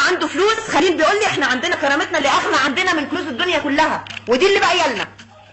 عنده فلوس خليل بيقول لي احنا عندنا كرامتنا اللي اغنى عندنا من فلوس الدنيا كلها ودي اللي باقيه لنا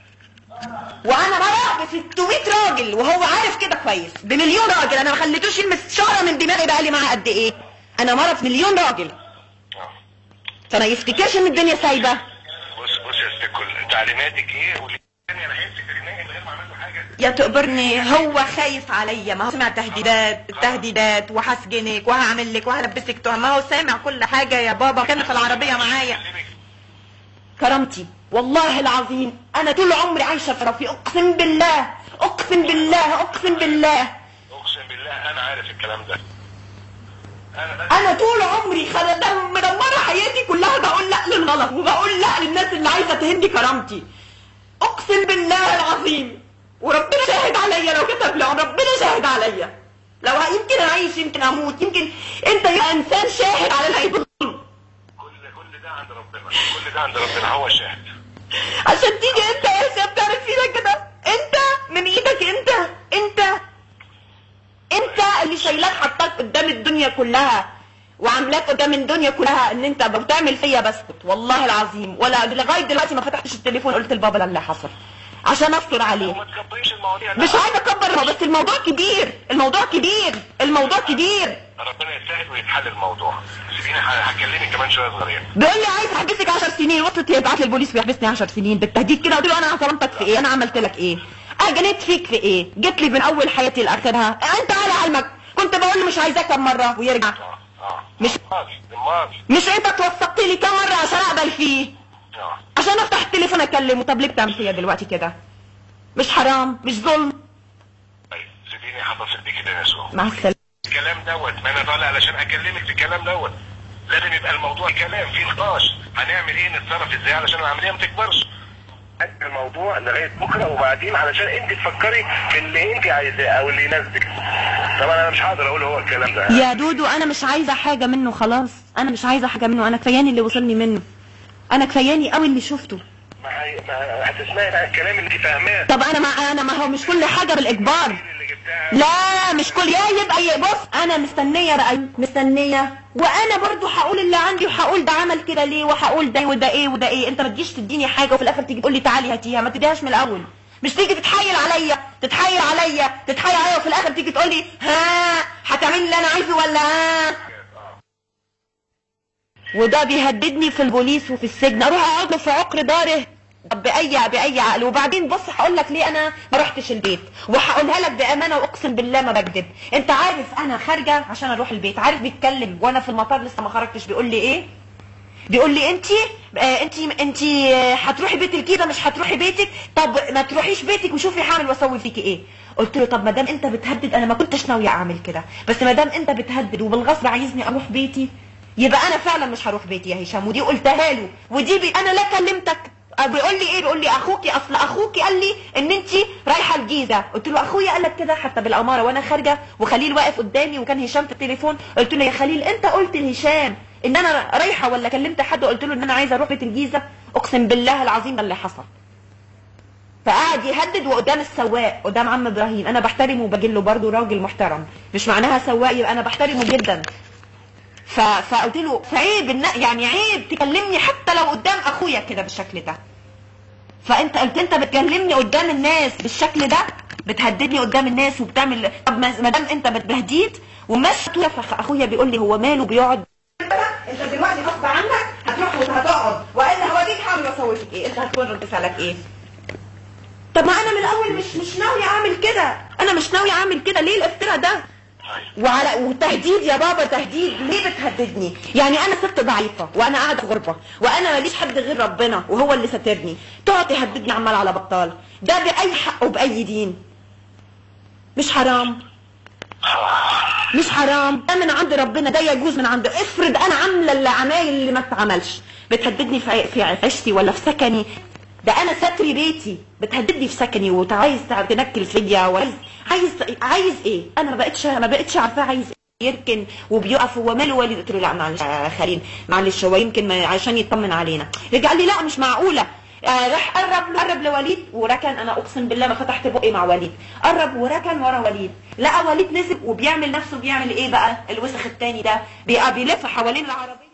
وانا مرة ب 600 راجل وهو عارف كده كويس بمليون راجل انا ما خليتوش يلمس شعره من دماغي بقى لي معاه قد ايه انا مرة في مليون راجل اه فما يفتكرش ان الدنيا سايبه بص بص يا ست الكل تعليماتك ايه وليه انا هيمسك رجلي من غير ما اعمل له حاجه يا تقبرني هو خايف عليا ما هو سمع تهديدات تهديدات وهسجنك وهعمل لك وهلبسك تهم ما هو سامع كل حاجه يا بابا كان في العربيه معايا كلمك كرامتي والله العظيم انا طول عمري عايشه في رفي اقسم بالله اقسم بالله اقسم بالله اقسم بالله انا عارف الكلام ده انا بس انا طول عمري خدم مدمره حياتي كلها بقول لا للغلط وبقول لا للناس اللي عايزه تهدي كرامتي اقسم بالله العظيم وربنا شاهد عليا لو كتب لي ربنا شاهد عليا لو ه- يمكن اعيش يمكن اموت يمكن انت يا انسان شاهد على اللي هيظلم كل كل ده عند ربنا كل ده عند ربنا هو شاهد عشان تيجي انت يا شاب تعمل فينا كده انت من ايدك انت انت انت اللي شايلاك حطاك قدام الدنيا كلها وعاملاك قدام الدنيا كلها ان انت بتعمل فيا بسكت والله العظيم ولا لغايه دلوقتي ما فتحتش التليفون قلت لبابا اللي حصل عشان استر عليه وما تكبريش المواضيع مش عايزه اكبر بس الموضوع كبير الموضوع كبير الموضوع كبير ربنا يسهل ويتحل الموضوع سيبيني ه- هكلمك كمان شويه صغيرين بيقول لي عايز احبسك 10 سنين وصلت يبعت لي البوليس ويحبسني 10 سنين بالتهديد كده قلت له انا ظلمتك في ايه انا عملت لك ايه اجنيت فيك في ايه جيت لي من اول حياتي لاخرها انت على علمك كنت بقول له مش عايزاه كم مره ويرجع اه اه مش الماضي الماضي مش انت توثقت لي كم مره عشان اقبل فيه اه عشان افتح التليفون اكلمه طب ليه بتعمل فيا دلوقتي كده مش حرام مش ظلم طيب سيبيني هتصل بيكي تاني يا سو مع السلامه الكلام دوت ما انا طالع علشان اكلمك في الكلام دوت لازم يبقى الموضوع كلام فيه نقاش هنعمل ايه نتصرف ازاي علشان العمليه ما تكبرش الموضوع لغايه بكره وبعدين علشان انت تفكري في اللي انت عايزاه او اللي يناسبك طبعا انا مش هقدر اقول هو الكلام ده يا دودو انا مش عايزه حاجه منه خلاص انا مش عايزه حاجه منه انا كفاياني اللي وصلني منه انا كفاياني قوي اللي شفته ما, هي... ما هتسمعي بقى الكلام اللي انت فاهماه طب انا ما انا ما هو مش كل حاجه بالاجبار اللي جبتها لا مش كل يا يبقى ي- بص انا مستنيه بقى مستنيه وانا برضو هقول اللي عندي وهقول ده عمل كده ليه وهقول ده وده ايه وده ايه انت ما تجيش تديني حاجه وفي الاخر تيجي تقول لي تعالي هاتيها ما تديهاش من الاول مش تيجي تتحايل عليا تتحايل عليا تتحايل عليا وفي الاخر تيجي تقول لي ها هتعمل اللي انا عايزه ولا ها وده بيهددني في البوليس وفي السجن اروح اقعد له في عقر داره طب باي باي عقل وبعدين بص هقول لك ليه انا ما رحتش البيت وهقولها لك بامانه واقسم بالله ما بكذب انت عارف انا خارجه عشان اروح البيت عارف بيتكلم وانا في المطار لسه ما خرجتش بيقول لي ايه بيقول لي انت انت انت هتروحي بيت الكيده مش هتروحي بيتك طب ما تروحيش بيتك وشوفي هعمل واسوي فيكي ايه قلت له طب ما دام انت بتهدد انا ما كنتش ناويه اعمل كده بس ما دام انت بتهدد وبالغصب عايزني اروح بيتي يبقى انا فعلا مش هروح بيتي يا هشام ودي قلتها له ودي بي... انا لا كلمتك بيقول لي ايه بيقول لي اخوكي اصل اخوكي قال لي ان انت رايحه الجيزه قلت له اخويا قال لك كده حتى بالاماره وانا خارجه وخليل واقف قدامي وكان هشام في التليفون قلت له يا خليل انت قلت لهشام ان انا رايحه ولا كلمت حد وقلت له ان انا عايزه اروح بيت الجيزه اقسم بالله العظيم ده اللي حصل فقعد يهدد وقدام السواق قدام عم ابراهيم انا بحترمه وبجي له برضه راجل محترم مش معناها سواق يبقى انا بحترمه جدا ف... فقلت له فعيب إن... يعني عيب تكلمني حتى لو قدام اخويا كده بالشكل ده فانت قلت انت بتكلمني قدام الناس بالشكل ده بتهددني قدام الناس وبتعمل طب ما ما دام انت بتهديد وماشي اخويا بيقول لي هو ماله بيقعد انت دلوقتي غصب عنك هتروح وهتقعد وانا هوريك هعمل واسوي فيك ايه انت هتكون رد فعلك ايه طب ما انا من الاول مش مش ناوي اعمل كده انا مش ناوي اعمل كده ليه الافتراء ده وعلى وتهديد يا بابا تهديد ليه بتهددني يعني انا ست ضعيفه وانا قاعده في غربه وانا ماليش حد غير ربنا وهو اللي ساترني تقعد تهددني عمال على بطال ده باي حق وباي دين مش حرام مش حرام ده من عند ربنا ده يجوز من عند افرض انا عامله اللي عمايل اللي ما اتعملش بتهددني في في عيشتي ولا في سكني ده انا ستري بيتي بتهددني في سكني وعايز تنكل فيا وعايز عايز عايز ايه انا ما بقتش ما بقتش عارفه عايز إيه يركن وبيقف هو ماله والد قلت له لا معلش يا خليل معلش هو يمكن ما عشان يطمن علينا رجع لي لا مش معقوله آه راح قرب قرب لوليد وركن انا اقسم بالله ما فتحت بقي مع وليد قرب وركن ورا وليد لقى وليد نزل وبيعمل نفسه بيعمل ايه بقى الوسخ التاني ده بيبقى بيلف حوالين العربيه